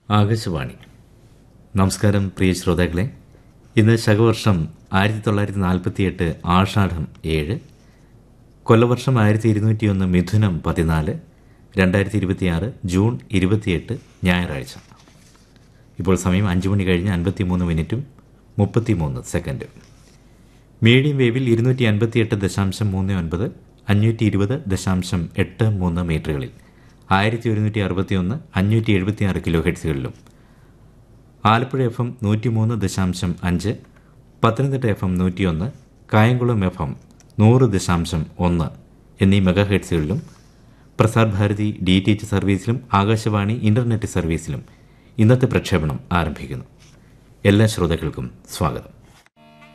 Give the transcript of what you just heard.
ആകാശവാണി നമസ്കാരം പ്രിയ ശ്രോതാക്കളെ ഇന്ന് ശകവർഷം ആയിരത്തി തൊള്ളായിരത്തി നാൽപ്പത്തിയെട്ട് ആഷാഢം ഏഴ് കൊല്ലവർഷം ആയിരത്തി ഇരുന്നൂറ്റിയൊന്ന് മിഥുനം പതിനാല് രണ്ടായിരത്തി ഇരുപത്തിയാറ് ജൂൺ ഇരുപത്തിയെട്ട് ഞായറാഴ്ച ഇപ്പോൾ സമയം അഞ്ച് മണി കഴിഞ്ഞ് അൻപത്തിമൂന്ന് മിനിറ്റും മുപ്പത്തിമൂന്ന് സെക്കൻഡ് മീഡിയം വേവിൽ ഇരുന്നൂറ്റി അൻപത്തിയെട്ട് ദശാംശം മൂന്ന് ഒൻപത് അഞ്ഞൂറ്റി ഇരുപത് ദശാംശം എട്ട് മൂന്ന് മീറ്ററുകളിൽ ആയിരത്തി ഒരുന്നൂറ്റി അറുപത്തിയൊന്ന് അഞ്ഞൂറ്റി എഴുപത്തിയാറ് കിലോ ഹെഡ്സുകളിലും ആലപ്പുഴ എഫ് എം നൂറ്റിമൂന്ന് ദശാംശം അഞ്ച് പത്തനംതിട്ട എഫ് എം നൂറ്റിയൊന്ന് കായംകുളം എഫ് എം നൂറ് ദശാംശം ഒന്ന് എന്നീ മെഗാ ഹെഡ്സുകളിലും Prasar Bharati D T H സർവീസിലും ആകാശവാണി ഇന്റർനെറ്റ് സർവീസിലും ഇന്നത്തെ പ്രക്ഷേപണം ആരംഭിക്കുന്നു എല്ലാ ശ്രോതാക്കൾക്കും സ്വാഗതം